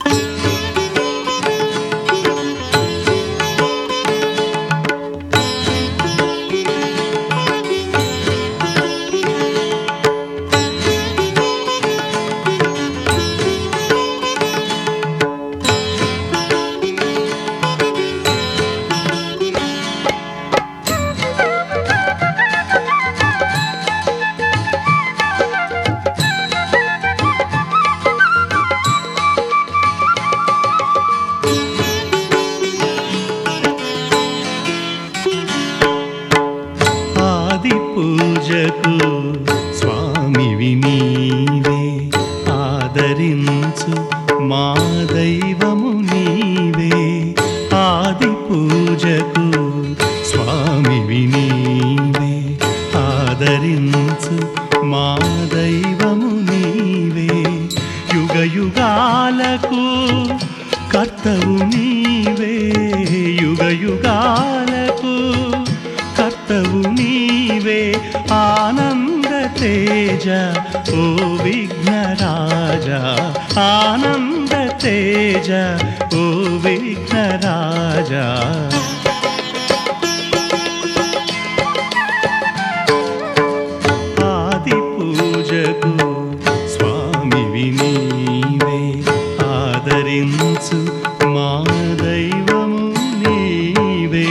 ఆది పూజకు స్వామివి నీవే ఆదరించు మా దైవము నీవే ఆది పూజకు స్వామివి నీవే ఆదరించు మా దైవము నీవే యుగ యుగాలకు కర్తవు నీవే యుగ యుగాలకు కర్తవు నీవే ఆనంద తేజ ఓ విఘ్నరాజా ఆనంద తేజ ఓ విఘ్నరాజా ఆది పూజకు స్వామివి నీవే ఆదరించు మా దైవము నీవే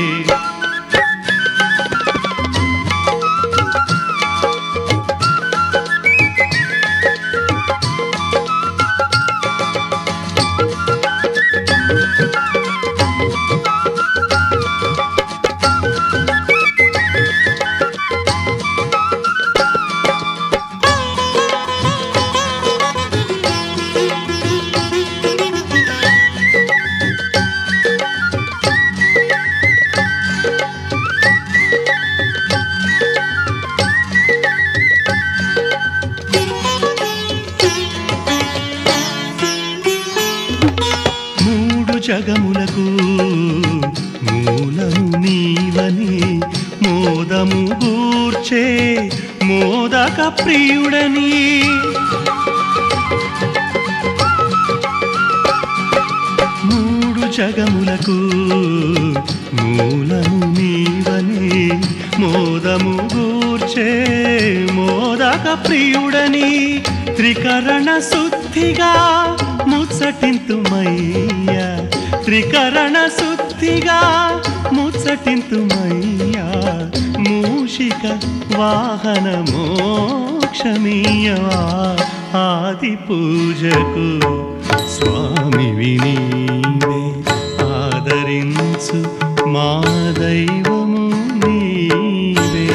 మూడు జగములకు మూలము నీవని మోదము గూర్చే మోదక ప్రియుడని మూడు జగములకు మూలము నీవని మోదము గూర్చే మోదక ప్రియుడని త్రికరణ శుద్ధిగా ముచ్చటింతుమయ్య త్రికరణ శుద్ధిగా ముచ్చటింతుమయ్యా మూషిక వాహన మోక్షమీయవా ఆది పూజకు స్వామివి నీవే ఆదరించు మా దైవము నీవే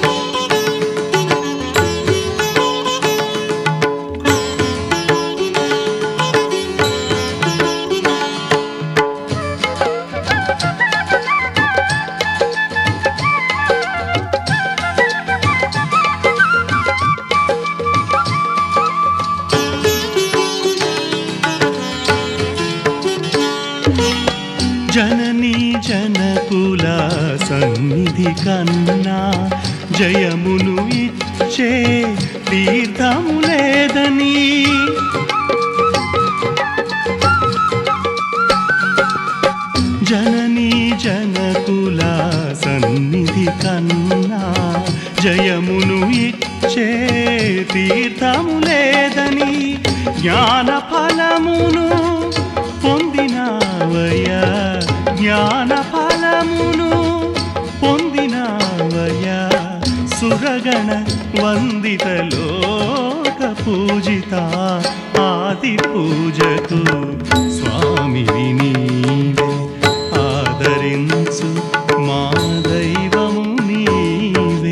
జననీ జనకుల సన్నిధి కన్నా జయమును ఇచ్చే తీర్థము లేదని జననీ జనకుల సన్నిధి కన్నా జయమును ఇచ్చే తీర్థము లేదని జ్ఞాన ఫలమును పొందినావయ్యా జ్ఞాన ఫలమును పొందినావయ్యా సురగణ వందిత లోక పూజిత ఆది పూజకు స్వామివి నీవే ఆదరించు మా దైవము నీవే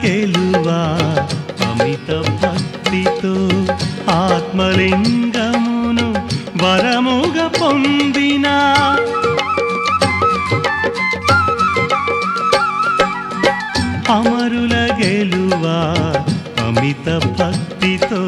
గెలువా అమిత భక్తితో ఆత్మలింగమును వరముగా పొందినా అమరుల గెలువా అమిత భక్తితో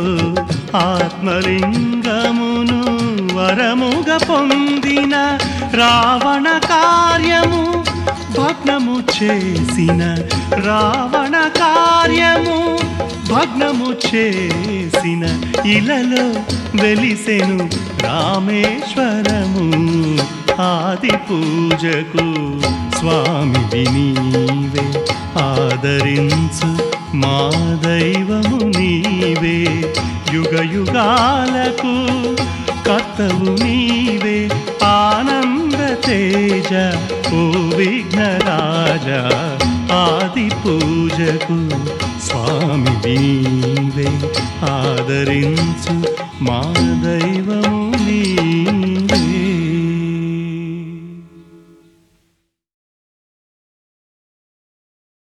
ఆత్మలింగమును వరముగా పొందిన రావణ కార్యము భగ్నము చేసిన రావణ కార్యము భగ్నము చేసిన ఇలలో వెలిసెను రామేశ్వరము ఆది పూజకు స్వామి నీవే ఆదరించు మా దైవము నీవే యుగ యుగాలకు కర్తవు నీవే ఆనంద తేజ ఓ విఘ్నరాజ ఆది పూజకు స్వామి నీవే ఆదరించు మా దైవము నీవే